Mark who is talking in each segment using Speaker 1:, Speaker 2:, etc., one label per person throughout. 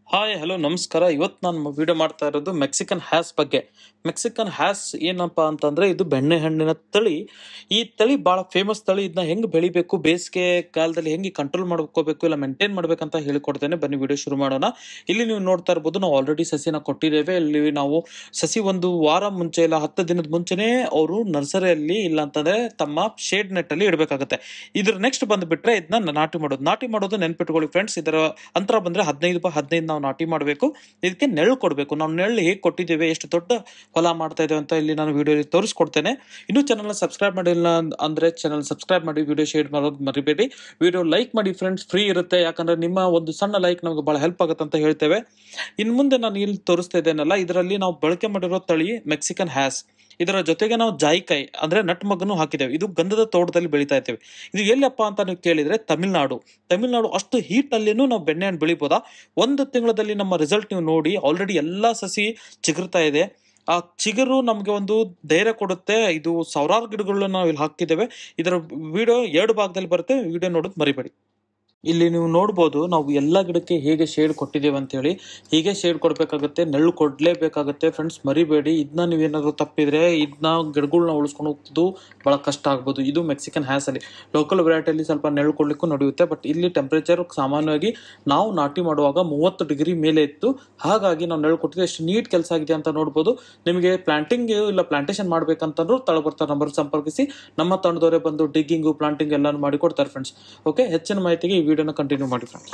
Speaker 1: Hi hello ನಮಸ್ಕಾರ ಇವತ್ತು ನಾನು ವಿಡಿಯೋ ಮಾಡ್ತಾ ಇರೋದು ಮೆಕ್ಸಿಕನ್ ಹ್ಯಾಸ್ ಬಗ್ಗೆ ಮೆಕ್ಸಿಕನ್ ಹ್ಯಾಸ್ ಏನಪ್ಪ ಅಂತಂದ್ರೆ ಇದು ಬೆಣ್ಣೆ ಹಣ್ಣಿನ ತಳಿ ಈ ತಳಿ ಭಾಳ ಫೇಮಸ್ ತಳಿ ಇದನ್ನ ಹೆಂಗೆ ಬೆಳಿಬೇಕು ಬೇಸಿಗೆ ಕಾಲದಲ್ಲಿ ಹೆಂಗೆ ಕಂಟ್ರೋಲ್ ಮಾಡ್ಕೋಬೇಕು ಇಲ್ಲ ಮೇಂಟೈನ್ ಮಾಡ್ಬೇಕಂತ ಹೇಳಿಕೊಡ್ತೇನೆ ಬನ್ನಿ ವಿಡಿಯೋ ಶುರು ಮಾಡೋಣ ಇಲ್ಲಿ ನೀವು ನೋಡ್ತಾ ಇರ್ಬೋದು ನಾವು ಆಲ್ರೆಡಿ ಸಸಿನ ಕೊಟ್ಟಿದ್ದೇವೆ ಇಲ್ಲಿ ನಾವು ಸಸಿ ಒಂದು ವಾರ ಮುಂಚೆ ಇಲ್ಲ ಹತ್ತು ದಿನದ ಮುಂಚೆನೇ ಅವರು ನರ್ಸರಿಯಲ್ಲಿ ಇಲ್ಲ ಅಂತಂದ್ರೆ ತಮ್ಮ ಶೇಡ್ ನೆಟ್ ಅಲ್ಲಿ ಇಡಬೇಕಾಗುತ್ತೆ ಇದ್ರ ನೆಕ್ಸ್ಟ್ ಬಂದ್ಬಿಟ್ರೆ ಇದನ್ನ ನಾಟಿ ಮಾಡೋದು ನಾಟಿ ಮಾಡೋದು ನೆನ್ಪಿಟ್ಕೊಳ್ಳಿ ಫ್ರೆಂಡ್ಸ್ ಇದರ ಅಂತರ ಬಂದ್ರೆ ಹದಿನೈದು ಬೈ ಹದಿನೈದು ನಾವು ನಾಟಿ ಮಾಡಬೇಕು ಇದಕ್ಕೆ ನೆರಳು ಕೊಡಬೇಕು ನಾವು ನೆರಳು ಹೇಗೆ ಕೊಟ್ಟಿದ್ದೇವೆ ಎಷ್ಟು ದೊಡ್ಡ ಹೊಲ ಮಾಡ್ತಾ ಇದ್ದೇವೆ ಅಂತ ಇಲ್ಲಿ ನಾನು ವಿಡಿಯೋ ತೋರಿಸ್ಕೊಡ್ತೇನೆ ಇನ್ನೂ ಚಾನಲ್ನ ಸಬ್ಸ್ಕ್ರೈಬ್ ಮಾಡಿಲ್ಲ ಅಂದ್- ಅಂದ್ರೆ ಚಾನಲ್ ಸಬ್ಸ್ಕ್ರೈಬ್ ಮಾಡಿ ವಿಡಿಯೋ ಶೇರ್ ಮಾಡೋದು ಮರಿಬೇಡಿ ವಿಡಿಯೋ ಲೈಕ್ ಮಾಡಿ ಫ್ರೆಂಡ್ಸ್ ಫ್ರೀ ಇರುತ್ತೆ ಯಾಕಂದ್ರೆ ನಿಮ್ಮ ಒಂದು ಸಣ್ಣ ಲೈಕ್ ನಮಗೆ ಬಹಳ ಹೆಲ್ಪ್ ಆಗುತ್ತೆ ಅಂತ ಹೇಳ್ತೇವೆ ಇನ್ನು ಮುಂದೆ ನಾನು ಇಲ್ಲಿ ತೋರಿಸ್ತಾ ಇದ್ದೇನಲ್ಲ ಇದರಲ್ಲಿ ನಾವು ಬಳಕೆ ಮಾಡಿರೋ ತಳಿ ಮೆಕ್ಸಿಕನ್ ಹ್ಯಾಸ್ ಇದರ ಜೊತೆಗೆ ನಾವು ಜಾಯಿಕಾಯಿ ಅಂದ್ರೆ ನಟ್ ಮಗನು ಹಾಕಿದ್ದೇವೆ ಇದು ಗಂಧದ ತೋಟದಲ್ಲಿ ಬೆಳೀತಾ ಇದ್ದೇವೆ ಇದು ಎಲ್ಲಪ್ಪ ಅಂತ ನೀವು ಕೇಳಿದ್ರೆ ತಮಿಳ್ನಾಡು ತಮಿಳ್ನಾಡು ಅಷ್ಟು ಹೀಟ್ ಅಲ್ಲಿನೂ ನಾವು ಬೆಣ್ಣೆ ಹಣ್ಣು ಬೆಳಿಬೋದಾ ಒಂದು ತಿಂಗಳಲ್ಲಿ ನಮ್ಮ ರಿಸಲ್ಟ್ ನೀವು ನೋಡಿ ಆಲ್ರೆಡಿ ಎಲ್ಲಾ ಸಸಿ ಚಿಗುರ್ತಾ ಇದೆ ಆ ಚಿಗುರು ನಮಗೆ ಒಂದು ಧೈರ್ಯ ಕೊಡುತ್ತೆ ಇದು ಸಾವಿರಾರು ಗಿಡಗಳನ್ನ ನಾವು ಇಲ್ಲಿ ಹಾಕಿದ್ದೇವೆ ಇದರ ವಿಡಿಯೋ ಎರಡು ಭಾಗದಲ್ಲಿ ಬರುತ್ತೆ ವಿಡಿಯೋ ನೋಡೋದು ಮರಿಬೇಡಿ ಇಲ್ಲಿ ನೀವು ನೋಡ್ಬೋದು ನಾವು ಎಲ್ಲ ಗಿಡಕ್ಕೆ ಹೇಗೆ ಶೇಡ್ ಕೊಟ್ಟಿದ್ದೇವೆ ಅಂತ ಹೇಳಿ ಹೀಗೆ ಶೇಡ್ ಕೊಡಬೇಕಾಗುತ್ತೆ ನೆರಳು ಕೊಡಲೇಬೇಕಾಗುತ್ತೆ ಫ್ರೆಂಡ್ಸ್ ಮರಿಬೇಡಿ ಇದನ್ನ ನೀವೇನಾದ್ರು ತಪ್ಪಿದ್ರೆ ಇದನ್ನ ಗಿಡಗಳನ್ನ ಉಳಿಸ್ಕೊಂಡು ಹೋಗ್ತಿದ್ದು ಬಹಳ ಕಷ್ಟ ಆಗ್ಬೋದು ಇದು ಮೆಕ್ಸಿಕನ್ ಹ್ಯಾಸ್ ಅಲ್ಲಿ ಲೋಕಲ್ ವೆರೈಟಿಯಲ್ಲಿ ಸ್ವಲ್ಪ ನೆರಳು ಕೊಡ್ಲಿಕ್ಕೂ ನಡೆಯುತ್ತೆ ಬಟ್ ಇಲ್ಲಿ ಟೆಂಪರೇಚರ್ ಸಾಮಾನ್ಯವಾಗಿ ನಾವು ನಾಟಿ ಮಾಡುವಾಗ ಮೂವತ್ತು ಡಿಗ್ರಿ ಮೇಲೆ ಇತ್ತು ಹಾಗಾಗಿ ನಾವು ನೆರಳು ಕೊಟ್ಟಿದ್ದು ಎಷ್ಟು ನೀಟ್ ಕೆಲಸ ಆಗಿದೆ ಅಂತ ನೋಡ್ಬೋದು ನಿಮಗೆ ಪ್ಲಾಂಟಿಂಗ್ ಇಲ್ಲ ಪ್ಲಾಂಟೇಶನ್ ಮಾಡ್ಬೇಕಂತಂದ್ರೂ ತಳ ಬರ್ತಾರೆ ನಂಬರ್ ಸಂಪರ್ಕಿಸಿ ನಮ್ಮ ತಂಡದವರೇ ಬಂದು ಡಿಗ್ಗಿಂಗು ಪ್ಲಾಂಟಿಂಗ್ ಎಲ್ಲಾನು ಮಾಡಿ ಕೊಡ್ತಾರೆ ಫ್ರೆಂಡ್ಸ್ ಓಕೆ ಹೆಚ್ಚಿನ ಮಾಹಿತಿಗೆ ಈ ವಿಡಿಯೋನ ಕಂಟಿನ್ಯೂ ಮಾಡಿ ಫ್ರೆಂಡ್ಸ್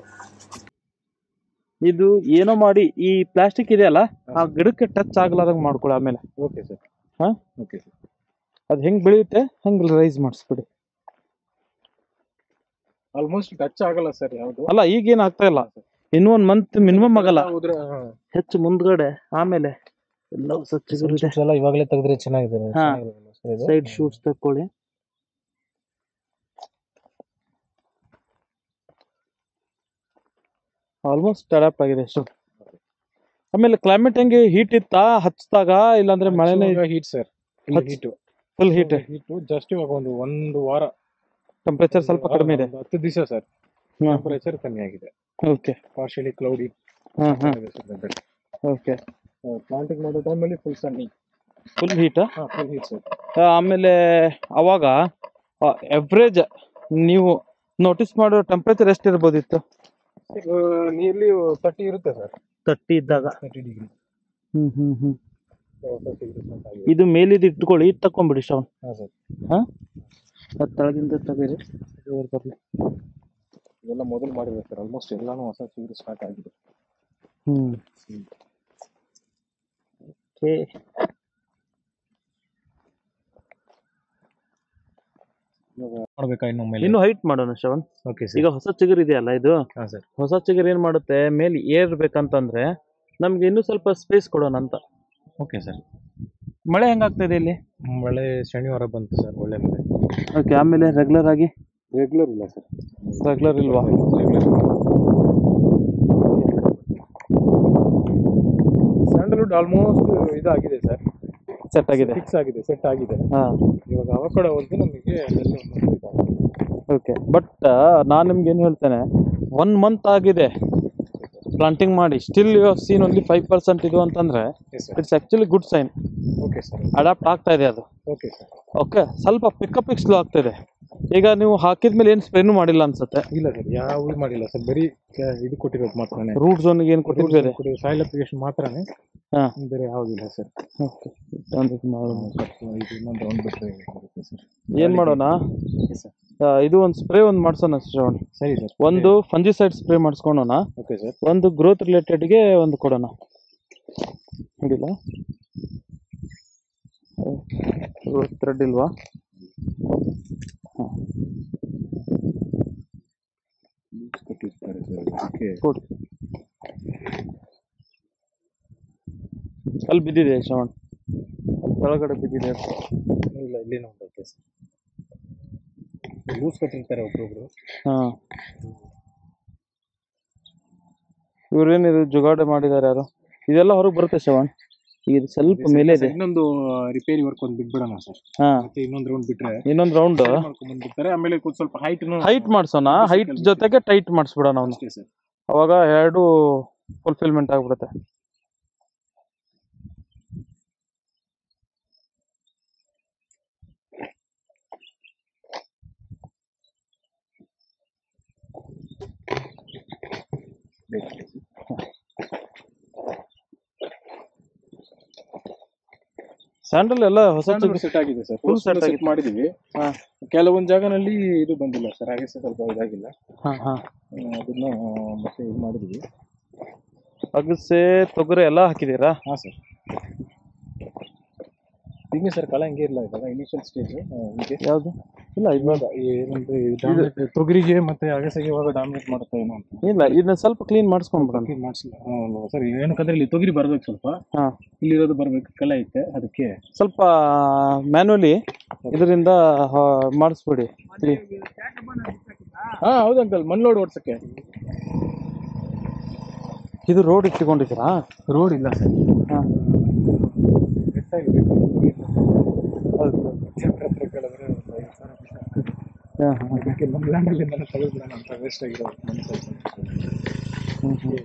Speaker 1: ಇದು ಏನೋ ಮಾಡಿ ಈ ಪ್ಲಾಸ್ಟಿಕ್ ಇದೆಯಲ್ಲ ಆ ಗಿಡಕ್ಕೆ ಟಚ್ ಆಗಲಾರಂಗ್ ಮಾಡ್ಕೊಳ್ಳಿ ಆಮೇಲೆ
Speaker 2: ಓಕೆ ಸರ್
Speaker 1: ಹಾ?
Speaker 2: ಓಕೆ ಸರ್
Speaker 1: ಅದು ಹೆಂಗ್ ಬೆಳೆಯುತ್ತೆ ಹಂಗೆ ರೈಸ್ ಮಾಡಿಸ್ಬಿಡಿ
Speaker 2: ಆಲ್ಮೋಸ್ಟ್ ಟಚ್ ಆಗಲ್ಲ ಸರ್ ಯಾವುದು
Speaker 1: ಅಲ್ಲ ಈಗೇನ್ ಆಗ್ತಾ ಇಲ್ಲ ಇನ್ನೂ ಒಂದ್ ಮಂತ್ ಮಿನಿಮಮ್ ಆಗಲ್ಲ
Speaker 2: ಉದ್ರ
Speaker 1: ಹೆಚ್ಚು ಮುಂದ್ಗಡೆ ಆಮೇಲೆ ಎಲ್ಲ ಸಚ್ಚಿಗಿದೆ
Speaker 2: ಎಲ್ಲ ಇವಾಗಲೇ ತೆಗೆದ್ರೆ ಚೆನ್ನಾಗಿದೆ
Speaker 1: ಹಾ.
Speaker 2: ಚೆನ್ನಾಗಿದೆ sir ಇದು.
Speaker 1: ಸೈಡ್ ಶೂಟ್ಸ್ ತಕೊಳ್ಳಿ ಆಲ್ಮೋಸ್ಟ್ ಅಡಾಪ್ಟ್ ಆಗಿದೆ ಅಷ್ಟು ಆಮೇಲೆ ಕ್ಲೈಮೇಟ್ ಹೆಂಗೆ ಹೀಟ್ ಇತ್ತಾ ಹಚ್ಚಿದಾಗ ಇಲ್ಲಾಂದ್ರೆ ಮಳೆನೇ
Speaker 2: ಇವಾಗ ಹೀಟ್ ಸರ್
Speaker 1: ಹಚ್-
Speaker 2: heat
Speaker 1: full heat
Speaker 2: heat just ಇವಾಗ ಒಂದು ಒಂದು ವಾರ
Speaker 1: ಟೆಂಪರೇಚರ್ ಸ್ವಲ್ಪ ಕಡಿಮೆ ಇದೆ
Speaker 2: ಒಂದು ಹತ್ತು ದಿವಸ ಸರ್ ಟೆಂಪರೇಚರ್ ಕಮ್ಮಿ ಆಗಿದೆ
Speaker 1: ಓಕೆ
Speaker 2: ಪಾರ್ಶಿಯಲಿ ಕ್ಲೌಡಿ
Speaker 1: ಹಾ ಹಾ ಓಕೆ
Speaker 2: ಪ್ಲಾಂಟಿಂಗ್ ಮಾಡೋ ಟೈಮಲ್ಲಿ ಫುಲ್ ಸನ್ನಿ
Speaker 1: ಫುಲ್ ಹೀಟ್
Speaker 2: ಹಾ ಫುಲ್ ಹೀಟ್ ಸರ್
Speaker 1: ಆಮೇಲೆ ಅವಾಗ ಎವ್ರೇಜ್ ನೀವು ನೋಟಿಸ್ ಮಾಡೋ ಟೆಂಪರೇಚರ್ ಎಷ್ಟು ಇರ್ಬೋದಿತ್ತು
Speaker 2: ನಿಯರ್ಲಿ ತರ್ಟಿ ಇರುತ್ತೆ ಸರ್
Speaker 1: ತರ್ಟಿ ಇದ್ದಾಗ
Speaker 2: thirty degree
Speaker 1: hmm hmm hmm
Speaker 2: thirty degree ಆಗಿದೆ
Speaker 1: ಇದು ಮೇಲಿದ್ ಇಟ್ಕೊಳ್ಳಿ ಇದು ತಕೊಂಬಿಡಿ ಶ್ರವಣ್
Speaker 2: ಹಾ ಸರ್
Speaker 1: ಹಾ ಅದು ತೆಳಗಿಂದ ತೆಗೀರಿ ಇದು ಬರ್ಲಿ
Speaker 2: ಇವೆಲ್ಲ ಮೊದಲು ಮಾಡಿದೆ ಸರ್ ಆಲ್ಮೋಸ್ಟ್ ಎಲ್ಲಾನು ಹೊಸ ಚಿಗುರು ಸ್ಟಾರ್ಟ್ ಆಗಿದೆ
Speaker 1: ಹ್ಮ್ ಓಕೆ
Speaker 2: ಮಾಡ್ಬೇಕಾ ಇನ್ನೊಮ್ಮೆ
Speaker 1: ಇನ್ನು ಹೈಟ್ ಮಾಡೋಣ ಶ್ರವಣ್
Speaker 2: ಓಕೆ
Speaker 1: ಈಗ ಹೊಸ ಚಿಗುರು ಇದೆಯಲ್ಲ ಇದು
Speaker 2: ಹಾ ಸರ್
Speaker 1: ಹೊಸ ಚಿಗುರು ಏನ್ ಮಾಡುತ್ತೆ ಮೇಲೆ ಏರ್ಬೇಕಂತಂದ್ರೆ ನಮ್ಗೆ ಇನ್ನೂ ಸ್ವಲ್ಪ ಸ್ಪೇಸ್ ಕೊಡೋಣ ಅಂತ
Speaker 2: ಓಕೆ ಸರ್
Speaker 1: ಮಳೆ ಹೆಂಗಾಗ್ತದೆ ಇಲ್ಲಿ
Speaker 2: ಮಳೆ ಶನಿವಾರ ಬಂತು ಸರ್ ಒಳ್ಳೆ ಮಳೆ
Speaker 1: ಓಕೆ ಆಮೇಲೆ ರೆಗ್ಯುಲರ್ ಆಗಿ
Speaker 2: ರೆಗ್ಯುಲರ್ ಇಲ್ಲ ಸರ್
Speaker 1: ರೆಗ್ಯುಲರ್ ಇಲ್ವಾ
Speaker 2: ಸ್ಯಾಂಡಲ್ವುಡ್ ಆಲ್ಮೋಸ್ಟ್ ಇದಾಗಿದೆ ಸರ್
Speaker 1: ಸೆಟ್ ಆಗಿದೆ
Speaker 2: ಫಿಕ್ಸ್ ಆಗಿದೆ ಸೆಟ್ ಆಗಿದೆ
Speaker 1: ಹಾ
Speaker 2: ಇವಾಗ ಅವಕಡ ಒಂದು ನಮಗೆ ಅಲ್ಲೆಲ್ಲ ಒಂದೊಂದು ಇದಾಗಿದೆ.
Speaker 1: ಓಕೆ ಬಟ್ ನಾನು ನಿಮ್ಗೆ ಏನು ಹೇಳ್ತೇನೆ ಒನ್ ಮಂತ್ ಆಗಿದೆ ಪ್ಲಾಂಟಿಂಗ್ ಮಾಡಿ still you have seen only five percent ಇದು ಅಂತಂದ್ರೆ
Speaker 2: Yes, sir.
Speaker 1: It's actually good sign
Speaker 2: okay sir
Speaker 1: adapt ಆಗ್ತಾ ಇದೆ ಅದು
Speaker 2: ಓಕೆ ಸರ್
Speaker 1: ಓಕೆ ಸ್ವಲ್ಪ ಪಿಕಪ್ ಸ್ಲೋ ಆಗ್ತಿದೆ ಈಗ ನೀವು ಹಾಕಿದ್ಮೇಲೆ ಏನು ಸ್ಪ್ರೇನು ಮಾಡಿಲ್ಲ ಅನ್ಸುತ್ತೆ
Speaker 2: ಇಲ್ಲ ಸರ್ ಯಾವ ಇದು ಮಾಡಿಲ್ಲ ಸರ್ ಬರೀ ಕ- ಇದು ಕೊಟ್ಟಿರೋದು ಮಾತ್ರನೇ
Speaker 1: ರೂಟ್ ಝೋನ್ಗೆ ಏನು ಕೊಟ್ಟಿದ್ದೇವೆ
Speaker 2: ಸಾಯಿಲ್ ಅಪ್ಲಿಕೇಶನ್ ಮಾತ್ರನೇ
Speaker 1: ಹಾ
Speaker 2: ಬೇರೆ ಯಾವುದಿಲ್ಲ ಸರ್
Speaker 1: ಓಕೆ ಒಂದು ಇದು ಮಾಡೋಣ.
Speaker 2: ಇದು ಇನ್ನೊಂದು ರೌಂಡ್ ಬಿಟ್ಟರೆ ಬರುತ್ತೆ ಸರ್
Speaker 1: ಏನ್ ಮಾಡೋಣ
Speaker 2: ಸರ್
Speaker 1: ಆ, ಇದು ಒಂದು ಸ್ಪ್ರೇ ಒಂದು ಮಾಡ್ಸೋಣ ಶ್ರವಣ್
Speaker 2: ಸರಿ ಸರ್
Speaker 1: ಒಂದು ಫಂಜಿಸೈಡ್ ಸ್ಪ್ರೇ ಮಾಡಿಸ್ಕೊಳೋಣ
Speaker 2: ಓಕೆ ಸರ್
Speaker 1: ಒಂದು ಗ್ರೋತ್ ರಿಲೇಟೆಡ್ಗೆ ಒಂದು ಕೊಡೋಣ ಹಿಡಿಲ್ಲ ಗ್ರೋತ್ ಥ್ರೆಡ್ ಇಲ್ವಾ ಹಾಂ
Speaker 2: ಕೊಟ್ಟಿರ್ತಾರೆ ಸರ್ ಅದಕ್ಕೆ
Speaker 1: ಕೊಡಿ ಅಲ್ಲಿ ಬಿದ್ದಿದೆ ಶ್ರವಣ್ ಅಲ್ಲಿ ಕೆಳಗಡೆ ಬಿದ್ದಿದೆ
Speaker 2: ಇಲ್ಲ ಇಲ್ಲೇನೋ ಉಂಟು ಸರ್ ಲೂಸ್ ಕೊಟ್ಟಿರ್ತಾರೆ ಒಬ್ರೊಬ್ರು
Speaker 1: ಹಾಂ ಇವ್ರೇನಿದು ಜುಗಾಡೆ ಮಾಡಿದ್ದಾರೆ ಯಾರು ಇದೆಲ್ಲ ಹೊರಗೆ ಬರುತ್ತೆ ಶ್ರವಣ್ ಈಗ ಇದು ಸ್ವಲ್ಪ ಮೇಲೆ ಇದೆ
Speaker 2: ಇನ್ನೊಂದು ರಿಪೇರಿ ವರ್ಕ್ ಒಂದು ಬಿಟ್ಬಿಡೋಣ ಸರ್
Speaker 1: ಹಾ
Speaker 2: ಮತ್ತೆ ಇನ್ನೊಂದು ರೌಂಡ್ ಬಿಟ್ರೆ
Speaker 1: ಇನ್ನೊಂದು ರೌಂಡ್
Speaker 2: ಮಾಡ್ಕೊಂಡ್ ಬಂದ್ಬಿಡ್ತಾರೆ ಆಮೇಲೆ ಒಂದ್ ಸ್ವಲ್ಪ ಹೈಟ್
Speaker 1: ಹೈಟ್ ಮಾಡ್ಸೋಣ ಹೈಟ್ ಜೊತೆಗೆ ಟೈಟ್ ಮಾಡಿಸ್ಬಿಡೋಣ ಅವನು
Speaker 2: ಅಷ್ಟೇ ಸರ್
Speaker 1: ಅವಾಗ ಎರಡು ಫುಲ್ಫಿಲ್ಮೆಂಟ್ ಆಗ್ಬಿಡುತ್ತೆ ಸ್ಯಾಂಡಲ್ ಎಲ್ಲ ಹೊಸ
Speaker 2: ಸೆಟ್ ಆಗಿದೆ ಸರ್
Speaker 1: Full set
Speaker 2: ಸೆಟ್
Speaker 1: ಆಗಿದೆ.
Speaker 2: ಮಾಡಿದೀವಿ
Speaker 1: ಹಾ
Speaker 2: ಕೆಲವೊಂದು ಜಾಗನಲ್ಲಿ ಇದು ಬಂದಿಲ್ಲ ಸರ್ ಹಾಗೆ ಸ್ವಲ್ಪ ಇದಾಗಿಲ್ಲ
Speaker 1: ಹಾ ಹಾ
Speaker 2: ಆ, ಅದನ್ನ ಮತ್ತೆ ಇದು ಮಾಡಿದೀವಿ
Speaker 1: ಅಗಸೆ ತೊಗರಿ ಎಲ್ಲ ಹಾಕಿದ್ದೀರಾ
Speaker 2: ಹಾ ಸರ್ ಹಿಂಗೆ ಸರ್ ಕಳೆ ಹಂಗೆ ಇಲ್ಲ ಇವಾಗ ಇನಿಷಿಯಲ್ ಸ್ಟೇಜ್ ಹೀಗೆ
Speaker 1: ಯಾವುದು ಇಲ್ಲ ಇದು
Speaker 2: ಇವಾಗ ಏನಂದ್ರೆ ಇದು dominate- ತೊಗರಿಗೆ ಮತ್ತೆ ಅಗಸೆಗೆ ಇವಾಗ ಡಾಮಿನೇಟ್ ಮಾಡುತ್ತಾ ಏನೋ ಅಂತ
Speaker 1: ಇಲ್ಲ ಇದನ್ನ ಸ್ವಲ್ಪ ಕ್ಲೀನ್ ಮಾಡಿಸ್ಕೊಂಡ್ಬಿಡೋಣ
Speaker 2: ಮಾಡಿಸಿಲ್ಲ ಸರ್ ಏನಕ್ಕಂದ್ರೆ ಇಲ್ಲಿ ತೊಗರಿ ಬರ್ಬೇಕು ಸ್ವಲ್ಪ
Speaker 1: ಹಾ
Speaker 2: ಇಲ್ಲಿರೋದು ಬರ್ಬೇಕು ಕಲೆ ಐತೆ ಅದಕ್ಕೆ
Speaker 1: ಸ್ವಲ್ಪ ಮ್ಯಾನ್ಯಲಿ ಇದರಿಂದ ಮಾಡಿಸ್ಬಿಡಿ
Speaker 2: ಹಾ ಹೌದು ಅಂಕಲ್ ಮಣ್ಣು ಲೋಡ್ ಓಡ್ಸಕ್ಕೆ
Speaker 1: ಇದು ರೋಡ್ ಇಟ್ಕೊಂಡಿದ್ದೀರಾ
Speaker 2: ರೋಡ್ ಇಲ್ಲ ಸರ್
Speaker 1: ಹಾ ಹಾ, ಹಾ.
Speaker 2: ನಮ್ಮ ಲ್ಯಾಂಡಲ್ಲಿ ನಾನು ತೆಗೆದ್ಬಿಡೋಣ ಅಂತ ವೇಸ್ಟ್ ಆಗಿರೋ ಮಣ್ಣು ಸ್ವಲ್ಪ
Speaker 1: ಹ್ಮ್, ಹ್ಮ್.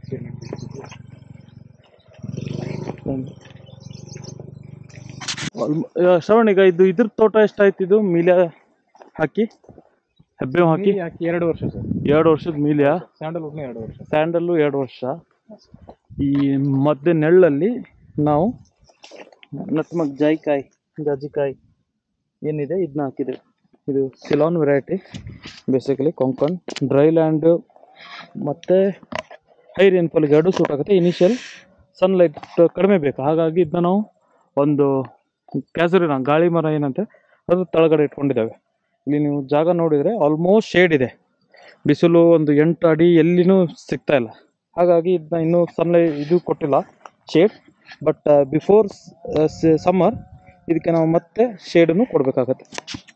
Speaker 1: ಆಲ್ಮ- ಆ, ಶ್ರವಣ್ ಈಗ ಇದು ಇದ್ರ ತೋಟ ಎಷ್ಟಾಯ್ತು ಇದು ಮೀಲ್ಯ ಹಾಕಿ ಹೆಬ್ಬೇವು ಹಾಕಿ
Speaker 2: ಹಾಕಿ ಹಾಕಿ ಎರಡು ವರ್ಷ ಸರ್
Speaker 1: ಎರಡು ವರ್ಷದ ಮೀಲ್ಯ
Speaker 2: ಸ್ಯಾಂಡಲ್ವುಡ್ನ ಎರಡು ವರ್ಷ
Speaker 1: ಸ್ಯಾಂಡಲ್ಲು ಎರಡು ವರ್ಷ ಈ ಮಧ್ಯೆ ನೆಳ್ಳಲ್ಲಿ ನಾವು ನಟ್ಮಗ್ ಜಾಯಿಕಾಯಿ ಜಾಜಿಕಾಯಿ ಏನಿದೆ ಇದನ್ನ ಹಾಕಿದ್ದೀವಿ ಇದು Ceylon variety basically Konkan dry land ಮತ್ತು ಹೈ ರೇನ್ಫಾಲ್ಗೆ ಎರಡು ಸೂಟ್ ಆಗುತ್ತೆ ಇನಿಷಿಯಲ್ ಸನ್ಲೈಟ್ ಕಡಿಮೆ ಬೇಕು ಹಾಗಾಗಿ ಇದನ್ನ ನಾವು ಒಂದು ಕ್ಯಾಸರಿನ ಗಾಳಿ ಮರ ಏನಂತೆ ಅದು ತಳಗಡೆ ಇಟ್ಕೊಂಡಿದ್ದಾವೆ ಇಲ್ಲಿ ನೀವು ಜಾಗ ನೋಡಿದರೆ ಆಲ್ಮೋಸ್ಟ್ ಶೇಡ್ ಇದೆ ಬಿಸಿಲು ಒಂದು ಎಂಟು ಅಡಿ ಎಲ್ಲಿನೂ ಸಿಗ್ತಾ ಇಲ್ಲ ಹಾಗಾಗಿ ಇದನ್ನ ಇನ್ನೂ ಸನ್ಲೈ ಇದು ಕೊಟ್ಟಿಲ್ಲ ಶೇಡ್ ಬಟ್ ಬಿಫೋರ್ ಸಮ್ಮರ್ ಇದಕ್ಕೆ ನಾವು ಮತ್ತೆ ಶೇಡನ್ನು ಕೊಡಬೇಕಾಗತ್ತೆ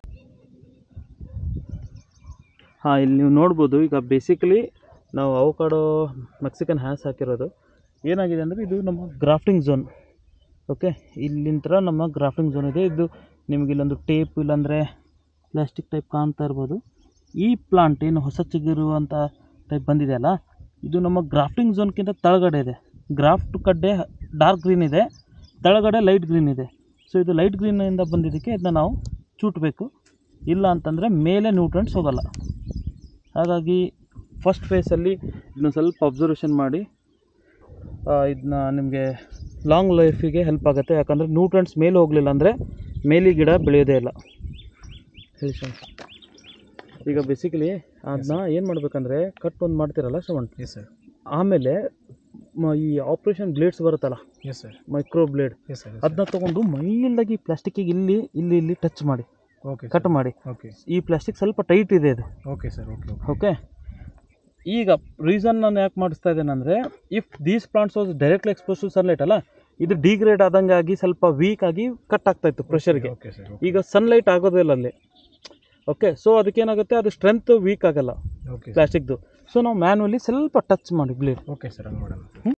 Speaker 1: ಹಾಂ ಇಲ್ಲಿ ನೀವು ನೋಡ್ಬೋದು ಈಗ ಬೇಸಿಕಲಿ ನಾವು ಅವಕಾಡೋ ಮೆಕ್ಸಿಕನ್ ಹ್ಯಾಸ್ ಹಾಕಿರೋದು ಏನಾಗಿದೆ ಅಂದರೆ ಇದು ನಮ್ಮ ಗ್ರಾಫ್ಟಿಂಗ್ ಝೋನ್ ಓಕೆ ಇಲ್ಲಿಂದ ನಮ್ಮ ಗ್ರಾಫ್ಟಿಂಗ್ ಝೋನ್ ಇದೆ ಇದು ನಿಮಗೆ ಇಲ್ಲೊಂದು ಟೇಪ್ ಇಲ್ಲಾಂದರೆ ಪ್ಲಾಸ್ಟಿಕ್ ಟೈಪ್ ಕಾಣ್ತಾ ಇರ್ಬೋದು ಈ ಪ್ಲಾಂಟ್ ಏನು ಹೊಸ ಚಿಗುರುವಂಥ ಟೈಪ್ ಬಂದಿದೆಯಲ್ಲ ಇದು ನಮ್ಮ ಗ್ರಾಫ್ಟಿಂಗ್ ಝೋನ್ಗಿಂತ ತಳಗಡೆ ಇದೆ ಗ್ರಾಫ್ಟ್ ಕಡ್ಡೆ ಡಾರ್ಕ್ ಗ್ರೀನ್ ಇದೆ ತಳಗಡೆ ಲೈಟ್ ಗ್ರೀನ್ ಇದೆ ಸೊ ಇದು ಲೈಟ್ ಗ್ರೀನಿಂದ ಬಂದಿದ್ದಕ್ಕೆ ಇದನ್ನ ನಾವು ಚೂಟಬೇಕು ಇಲ್ಲ ಅಂತಂದರೆ ಮೇಲೆ ನ್ಯೂಟ್ರೆಂಟ್ಸ್ ಹೋಗಲ್ಲ ಹಾಗಾಗಿ ಫಸ್ಟ್ ಫೇಸಲ್ಲಿ ಇದನ್ನ ಸ್ವಲ್ಪ ಅಬ್ಸರ್ವೇಷನ್ ಮಾಡಿ ಇದನ್ನ ನಿಮಗೆ ಲಾಂಗ್ ಲೈಫಿಗೆ ಹೆಲ್ಪ್ ಆಗುತ್ತೆ ಯಾಕಂದರೆ ನ್ಯೂಟ್ರೆಂಟ್ಸ್ ಮೇಲೆ ಹೋಗಲಿಲ್ಲ ಅಂದರೆ ಮೇಲಿ ಗಿಡ ಬೆಳೆಯೋದೇ ಇಲ್ಲ ಹೇಳಿ ಶ್ರವಣ್ ಈಗ ಬೇಸಿಕಲಿ ಅದನ್ನ ಏನು ಮಾಡ್ಬೇಕಂದ್ರೆ ಕಟ್ ಒಂದು ಮಾಡ್ತೀರಲ್ಲ ಶ್ರವಣ್
Speaker 2: ಎಸ್ ಸರ್
Speaker 1: ಆಮೇಲೆ ಮ- ಈ ಆಪ್ರೇಷನ್ ಬ್ಲೇಡ್ಸ್ ಬರುತ್ತಲ್ಲ
Speaker 2: yes sir
Speaker 1: micro blade
Speaker 2: yes sir
Speaker 1: ಅದನ್ನ ತೊಗೊಂಡು ಮೈಲ್ದಾಗಿ ಪ್ಲಾಸ್ಟಿಕ್ಕಿಗೆ ಇಲ್ಲಿ ಇಲ್ಲಿ ಇಲ್ಲಿ ಟಚ್ ಮಾಡಿ
Speaker 2: ಓಕೆ
Speaker 1: ಕಟ್ ಮಾಡಿ
Speaker 2: ಓಕೆ
Speaker 1: ಈ ಪ್ಲಾಸ್ಟಿಕ್ ಸ್ವಲ್ಪ ಟೈಟ್ ಇದೆ ಇದು
Speaker 2: okay sir okay okay
Speaker 1: okay ಈಗ ರೀಸನ್ ನಾನು ಯಾಕೆ ಮಾಡಿಸ್ತಾ ಇದ್ದೇನೆ ಅಂದರೆ if these plants was directly expose to sunlight ಅಲ್ಲ ಇದು ಡಿಗ್ರೇಡ್ ಆದಂಗೆ ಆಗಿ ಸ್ವಲ್ಪ ವೀಕ್ ಆಗಿ ಕಟ್ ಆಗ್ತಾ ಇತ್ತು ಪ್ರೆಷರ್ಗೆ
Speaker 2: ಓಕೆ ಸರ್
Speaker 1: ಈಗ ಸನ್ಲೈಟ್ ಆಗೋದಿಲ್ಲ ಅಲ್ಲಿ ಓಕೆ ಸೊ ಅದಕ್ಕೇನಾಗುತ್ತೆ ಅದು ಸ್ಟ್ರೆಂತ್ ವೀಕ್ ಆಗಲ್ಲ
Speaker 2: ಓಕೆ
Speaker 1: ಪ್ಲಾಸ್ಟಿಕ್ದು ಸೊ ನಾವು ಮ್ಯಾನ್ಯಲಿ ಸ್ವಲ್ಪ ಟಚ್ ಮಾಡಿ ಬ್ಲೇಡ್
Speaker 2: ಓಕೆ ಸರ್ ಹಂಗೆ ಮಾಡೋಣ